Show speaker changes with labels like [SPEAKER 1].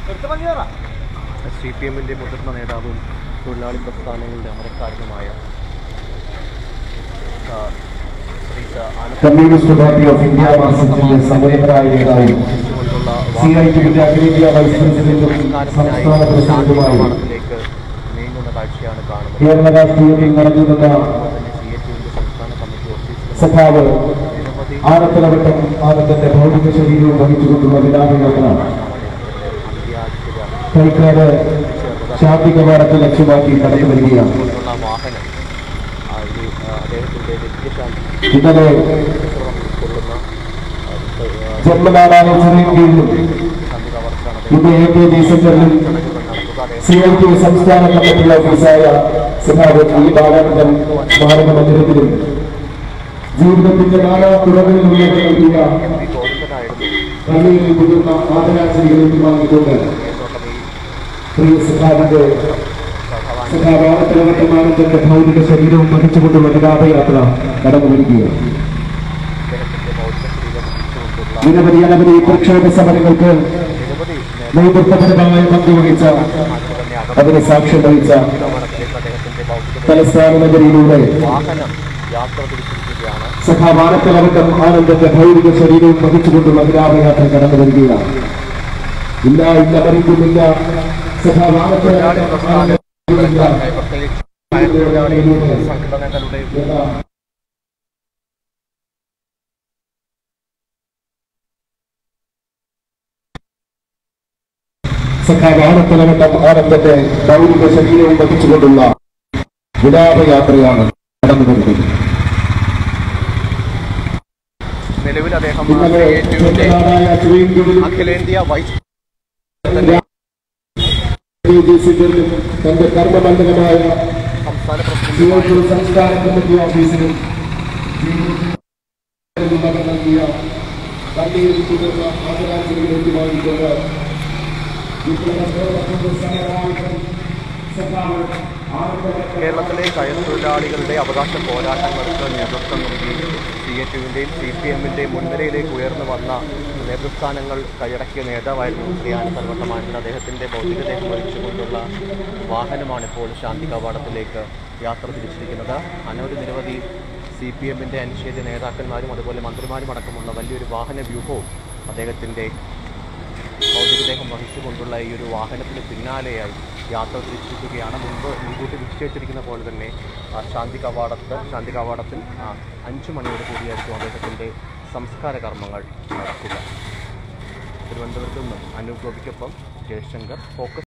[SPEAKER 1] C P എമ്മിൻ്റെ മുതിർന്ന നേതാവും തൊഴിലാളി പ്രസ്ഥാനങ്ങളുടെ അമരക്കാരനുമായ ആ, ശ്രീ സ. Anand
[SPEAKER 2] communist party of India മാർക്സിസ്റ്റിന്റെ സമരപരായ നേതാവും
[SPEAKER 1] കൊണ്ടുള്ള
[SPEAKER 2] സി ഐ ടിയുടെ അഖിലേന്ത്യാ വൈസ് പ്രസിഡന്റും
[SPEAKER 1] വാഗ്ദാനത്തിനായി
[SPEAKER 2] സംസ്ഥാന പ്രസിഡന്റുമായി
[SPEAKER 1] ശാന്തികവാടത്തിലേക്ക് നീങ്ങുന്ന കാഴ്ചയാണ് കാണുന്നത്
[SPEAKER 2] കേരള രാഷ്ട്രീയത്തിൽ നടന്നുവന്ന
[SPEAKER 1] തന്നെ സി എച്ച് യുവിന്റെ സംസ്ഥാന കമ്മിറ്റി ഓഫീസിൽ
[SPEAKER 2] സഖാവ്
[SPEAKER 1] നിരവധി
[SPEAKER 2] ആനത്തലവട്ടം ആനന്ദന്റെ ഭൗതിക ശരീരവും വഹിച്ചുകൊണ്ടുള്ള വിലാപയാത്ര
[SPEAKER 1] അന്ത്യാശ്ചര്യ
[SPEAKER 2] കൈക്കാട് ശാന്തി കവാടത്തെ ലക്ഷ്യമാക്കി കടന്നു വരികയാണ്
[SPEAKER 1] കൊണ്ടുള്ള വാഹനം ആ, ഒരു ആ, അദ്ദേഹത്തിന്റെ നിത്യശാന്തി
[SPEAKER 2] ഇന്നലെ
[SPEAKER 1] കൊള്ളുന്ന ആ, ആ,
[SPEAKER 2] ജന്മനാടായ ചിറയൻകീഴിലും
[SPEAKER 1] ശാന്തി കവർച്ചാണ്
[SPEAKER 2] ഇന്ന് എ കെ ജി സെന്ററിൽ
[SPEAKER 1] നടക്കുക അദ്ദേഹം
[SPEAKER 2] സി ഐ ടി സംസ്ഥാന കമ്മിറ്റി ഓഫീസായ സഖാവ് ഇ ബാലാനന്ദൻ സ്മാരക മന്ദിരത്തിലും ജീവിതത്തിന്റെ നാനാ തുറകളിലുള്ള നൽകിയ
[SPEAKER 1] പി ഗോവിന്ദനായിരുന്നു
[SPEAKER 2] കണ്ണീരിൽ കുതിർന്ന ആദരാഞ്ജലികൾ ഏറ്റുവാങ്ങിക്കൊണ്ട്
[SPEAKER 1] മേൽനോട്ടം ഈ
[SPEAKER 2] പ്രിയ സഖാവിന്റെ
[SPEAKER 1] സഹവാൻ
[SPEAKER 2] സഖാവാനത്തലവട്ടമാനന്ദന്റെ ഭൗതിക ശരീരവും വഹിച്ചുകൊണ്ടുള്ള വിലാപയാത്ര കടന്നു വരികയാണ്
[SPEAKER 1] അദ്ദേഹത്തിന്റെ ഭൗതിക ശരീരം വഹിച്ചുകൊണ്ടുള്ള
[SPEAKER 2] നിരവധി അനവധി പ്രക്ഷോഭ സമരങ്ങൾക്ക്
[SPEAKER 1] നിരവധി
[SPEAKER 2] നേതൃത്വപരമായ പങ്കുവഹിച്ച
[SPEAKER 1] നേതാക്കന്മാർക്ക് തന്നെ
[SPEAKER 2] അതിന് സാക്ഷ്യം വഹിച്ച
[SPEAKER 1] അകമടത്തിലേക്ക് അദ്ദേഹത്തിന്റെ ഭൗതിക
[SPEAKER 2] തലസ്ഥാന നഗരിയിലൂടെ
[SPEAKER 1] വാഹനം യാത്ര തിരിച്ചിരിക്കുകയാണ്
[SPEAKER 2] സഖാവാനത്തലവട്ടം ആനന്ദന്റെ ഭൗതിക ശരീരവും വഹിച്ചുകൊണ്ടുള്ള വിലാപയാത്ര കടന്നു വരികയാണ് ഇല്ല ഇല്ല മറിക്കുന്നില്ല സഖാവാനത്തലവട്ടം ആനന്ദ
[SPEAKER 1] പ്രത്യേകിച്ച് തൊഴിലാളി സംഘടനകളുടെ
[SPEAKER 2] സഖാവാനത്തലവട്ടം ആനന്ദന്റെ ഭൗതിക ശരീരവും വഹിച്ചുകൊണ്ടുള്ള വിലാപയാത്രയാണ് കടന്നു വരുന്നത്
[SPEAKER 1] നിലവിൽ അദ്ദേഹം
[SPEAKER 2] ഇന്നലെ
[SPEAKER 1] ഏറ്റവും
[SPEAKER 2] ചെറുനാടായ ശ്രീങ്കിലും
[SPEAKER 1] അഖിലേന്ത്യാ വൈസ്
[SPEAKER 2] സെന്ററിലും തന്റെ കർമ്മമണ്ഡലമായ
[SPEAKER 1] സംസ്ഥാന പ്രസിഡന്റ്
[SPEAKER 2] തിരുവനന്തപുരം സംസ്ഥാന കമ്മിറ്റി ഓഫീസിലും നൽകിയ കണ്ണീരിൽ തുടർന്ന ആദരാഞ്ജലികൾ ഏറ്റുവാങ്ങിക്കൊണ്ട് വിപ്ലവത്തോടൊപ്പം സമരായുധം സഖാവ് ആനന്ദവട്ടം
[SPEAKER 1] കേരളത്തിലെ കയർ തൊഴിലാളികളുടെ അവകാശ പോരാട്ടങ്ങൾക്ക് നേതൃത്വം നൽകി സി എച്ച് യുവിൻ്റെയും സി പി എമ്മിൻ്റെയും മുൻനിരയിലേക്ക് ഉയർന്നു വന്ന നേതൃസ്ഥാനങ്ങൾ കൈയടക്കിയ നേതാവായിരുന്നു ശ്രീ ആനന്ദവർദ്ധമാനൻ അദ്ദേഹത്തിൻ്റെ ഭൗതികദേഹം വഹിച്ചുകൊണ്ടുള്ള വാഹനമാണിപ്പോൾ ശാന്തി കവാടത്തിലേക്ക് യാത്ര തിരിച്ചിരിക്കുന്നത് അനവധി നിരവധി സി പി എമ്മിൻ്റെ അനിഷേധ്യ നേതാക്കന്മാരും അതുപോലെ മന്ത്രിമാരും അടക്കമുള്ള വലിയൊരു വാഹന വ്യൂഹവും അദ്ദേഹത്തിൻ്റെ ഭൗതികദേഹം വഹിച്ചുകൊണ്ടുള്ള ഈ ഒരു വാഹനത്തിന് പിന്നാലെയായി യാത്ര തിരിച്ചിരിക്കുകയാണ് മുൻപ് മുൻകൂട്ടി നിശ്ചയിച്ചിരിക്കുന്ന പോലെ തന്നെ ആ, ശാന്തി കവാടത്ത് ശാന്തി കവാടത്തിൽ ആ, അഞ്ച് മണിയോട് കൂടിയായിരിക്കും അദ്ദേഹത്തിൻ്റെ സംസ്കാര കർമ്മങ്ങൾ നടക്കുക തിരുവനന്തപുരത്ത് നിന്നും അനൂപ് ഗോപിക്കൊപ്പം ജയശങ്കർ ഫോക്കസ്